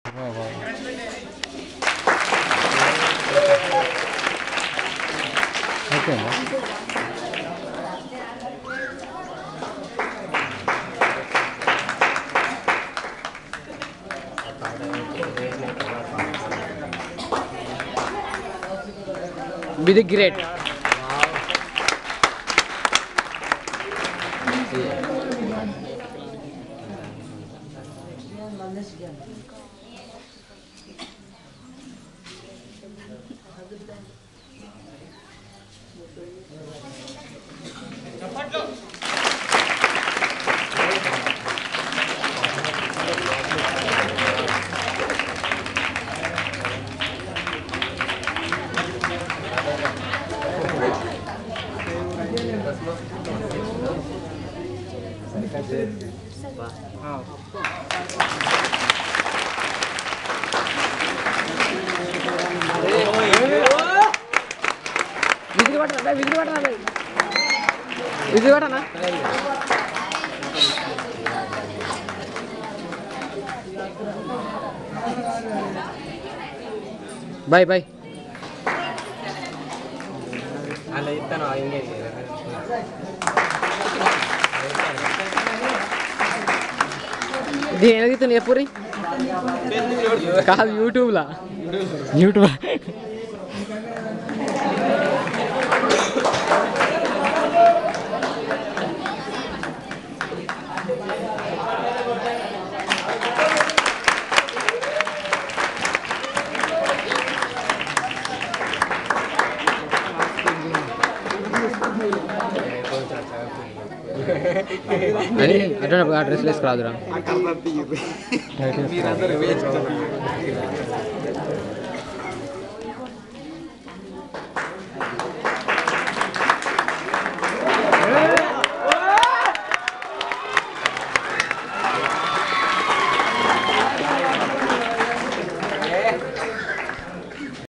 okay ఇది great whistle పట్టనా whistle పట్టనా విజిల్ పట్టనా బాయ్ బాయ్ అలా ఇస్తాను ఇంకే దీని ఎదుగుతుంది ఎప్పుడు కాదు యూట్యూబ్లా యూట్యూబ్ అని అట్లా ఆ డ్రెస్ వేసుకురాదురా మీరందరూ వేస్ట్